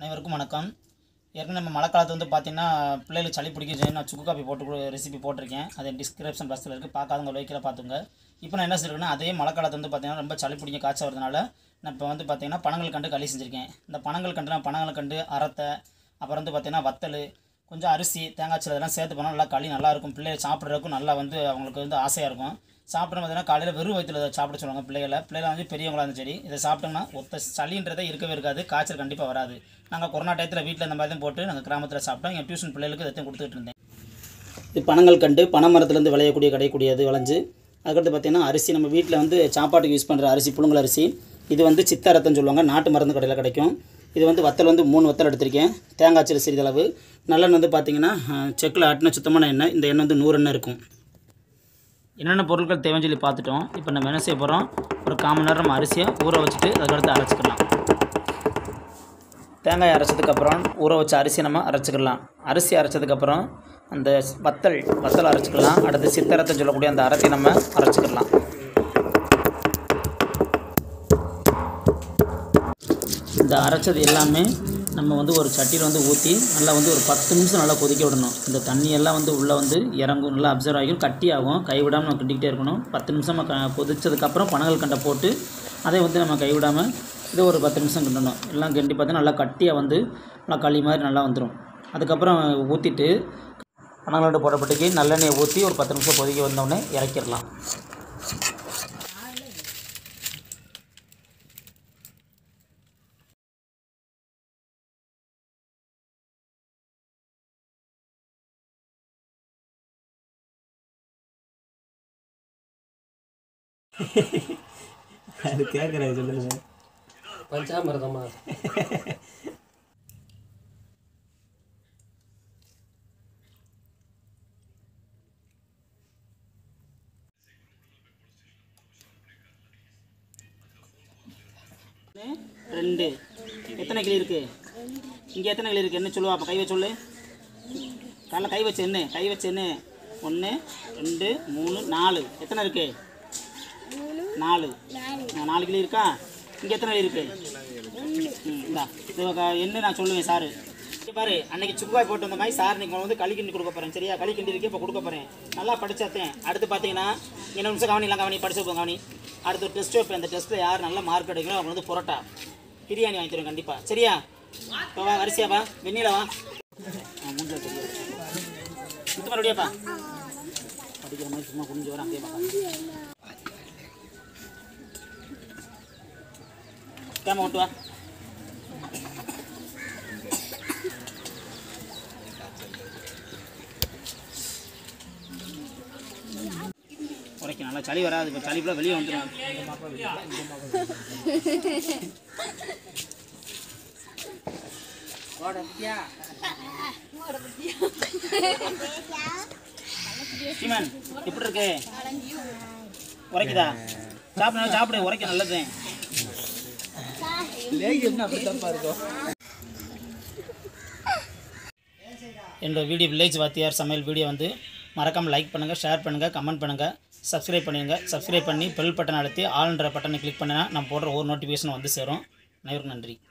அனைவருக்கும் வணக்கம் ஏற்கனவே நம்ம மழை காலத்து வந்து பார்த்தீங்கன்னா பிள்ளைகளுக்கு சளி பிடிக்கும் நான் சுக்கு காப்பி போட்டு ரெசிபி போட்டிருக்கேன் அது டிஸ்கிரிப்ஷன் பாக்ஸில் இருக்குது பார்க்காதவங்க வைக்கல பார்த்துங்க இப்போ நான் என்ன செஞ்சிருக்கேன்னா அதே மழை காலத்து வந்து பார்த்தீங்கன்னா ரொம்ப சளி பிடிக்கும் காய்ச்சல் வரதுனால நான் இப்போ வந்து பார்த்தீங்கன்னா பனங்கள் கண்டு களி செஞ்சுருக்கேன் இந்த பனங்கள் கண்டு நான் பனங்கள் கண்டு அரத்தை அப்புறம் வந்து பார்த்தீங்கன்னா வத்தல் கொஞ்சம் அரிசி தேங்காய் சீரகம் இதெல்லாம் சேர்த்து பண்ணால் நல்லா களி நல்லா இருக்கும் பிள்ளைகள் சாப்பிட்றதுக்கும் நல்லா வந்து அவங்களுக்கு வந்து ஆசையாக இருக்கும் சாப்பிட்டு பார்த்தீங்கன்னா காலையில் வெறும் வயிற்றில் இதை சாப்பிட சொல்லுவாங்க பிள்ளைகளை பிள்ளைகளை வந்து பெரியவங்களா இருந்தாலும் சரி இதை சாப்பிட்டோம்னா ஒத்த சளின்றதே இருக்கவே இருக்காது காய்ச்சல் கண்டிப்பாக வராது நாங்கள் கொரோனா டயத்தில் வீட்டில் இந்த மாதிரி தான் போட்டு நாங்கள் கிராமத்தில் சாப்பிட்டோம் எங்கள் டியூஷன் பிள்ளைகளுக்கு இதையும் கொடுத்துட்டு இருந்தேன் இது பனங்கள் கண்டு பனை மரத்துலேருந்து விளையக்கூடிய கிடைக்கூடியது விளைஞ்சு அதுக்கடுத்து பார்த்தீங்கன்னா அரிசி நம்ம வீட்டில் வந்து சாப்பாட்டுக்கு யூஸ் பண்ணுற அரிசி புழுங்கல் அரிசி இது வந்து சித்தரத்தன்னு சொல்லுவாங்க நாட்டு மருந்து கடையில் கிடைக்கும் இது வந்து வத்தல் வந்து மூணு வத்தல் எடுத்திருக்கேன் தேங்காய் சீரக சிறிதளவு நல்லெண்ணெய் வந்து பார்த்தீங்கன்னா செக்கில் ஆட்டின சுத்தமான எண்ணெய் இந்த எண்ணெய் வந்து நூறு எண்ணெய் இருக்கும் என்னென்ன பொருட்கள் தேவைன்னு சொல்லி பார்த்துட்டோம் இப்போ நம்ம என்ன செய்ய போகிறோம் ஒரு கால் மணி நேரம் நம்ம அரிசியை ஊற வச்சுட்டு அதுக்கடுத்து அரைச்சிக்கலாம் தேங்காய் அரைச்சதுக்கப்புறம் ஊற வச்ச அரிசி நம்ம அரைச்சிக்கலாம் அரிசி அரைச்சதுக்கப்புறம் அந்த வத்தல் வத்தல் அரைச்சிக்கலாம் அடுத்து சித்தரத்தை சொல்லக்கூடிய அந்த அரைச்சி நம்ம அரைச்சிக்கலாம் இந்த அரைச்சது எல்லாமே நம்ம வந்து ஒரு சட்டியில் வந்து ஊற்றி நல்லா வந்து ஒரு பத்து நிமிஷம் நல்லா கொதிக்க விடணும் இந்த தண்ணி எல்லாம் வந்து உள்ளே வந்து இறங்கும் நல்லா அப்சர்வ் ஆகிடும் கட்டியாகும் கைவிடாமல் நம்ம கிண்டிக்கிட்டே இருக்கணும் பத்து நிமிஷம் க கொதிச்சதுக்கப்புறம் பனங்கள் கண்டை போட்டு அதை வந்து நம்ம கைவிடாமல் இதை ஒரு பத்து நிமிஷம் கிண்டணும் எல்லாம் கிண்டி பார்த்தா நல்லா கட்டியாக வந்து நல்லா களி மாதிரி நல்லா வந்துடும் அதுக்கப்புறம் ஊற்றிட்டு பனங்கலண்டு போடப்பட்டுக்கு நல்லெண்ணெயை ஊற்றி ஒரு பத்து நிமிஷம் கொதிக்க வந்தோடனே இறக்கிடலாம் அது கேட்குறேன் சொல்லுங்க பஞ்சாமிரதமா ரெண்டு எத்தனை கிளி இருக்கு இங்கே எத்தனை கிளி இருக்கு என்ன சொல்லுவா அப்போ கை வச்சு சொல்லு காலைல கை வச்சு என்ன கை வச்சு என்ன ஒன்று ரெண்டு மூணு நாலு எத்தனை இருக்கு நாலு ஆ, நாலு கிளி இருக்கா இங்கே எத்தனை கிளி இருக்கு ம் இந்தா இது க- என்ன நான் சொல்லுவேன் சாரு இங்க பாரு அன்னைக்கு சுக்குவாய் போட்டு வந்த மாதிரி சார் நீங்கள் வந்து களி கிண்டி கொடுக்க போகிறேன் சரியா களி கிண்டி இருக்கே இப்போ கொடுக்க போகிறேன் நல்லா படிச்சாத்தேன் அடுத்து பார்த்தீங்கன்னா என்ன நிமிஷம் கவனிலாம் கவனி படிச்சு வைப்போம் கவனி அடுத்து ஒரு டெஸ்ட் வைப்பேன் அந்த டெஸ்ட்டில் யார் நல்ல மார்க் எடுக்கணும் அவங்க வந்து புரோட்டா பிரியாணி வாங்கி தருவேன் கண்டிப்பாக சரியா இப்போ வா வரிசையா வா வெண்ணில வா ஆ மூஞ்சில தெரியும் சுத்த மறுபடியாப்பா படிக்கிற மாதிரி சும்மா குனிஞ்சு வர அங்கேயே பார்க்க கேம ஓட்டு வா உரைக்கும் நல்லா சளி வராது இப்போ சளி ஃபுல்லாக வெளியே வந்துடும் சீமன் எப்படி இருக்கு உரைக்குதா சாப்பிடு சாப்பிடு உரைக்க நல்லது என்னோட வீடியோ வில்லேஜ் வாத்தியார் சமையல் வீடியோ வந்து மறக்காமல் லைக் பண்ணுங்கள் ஷேர் பண்ணுங்கள் கமெண்ட் பண்ணுங்கள் சப்ஸ்கிரைப் பண்ணிடுங்க சப்ஸ்கிரைப் பண்ணி பெல் பட்டன் அழுத்தி ஆல்ன்ற பட்டனை கிளிக் பண்ணினா நான் போடுற ஒரு நோட்டிஃபிகேஷன் வந்து சேரும் அனைவருக்கும் நன்றி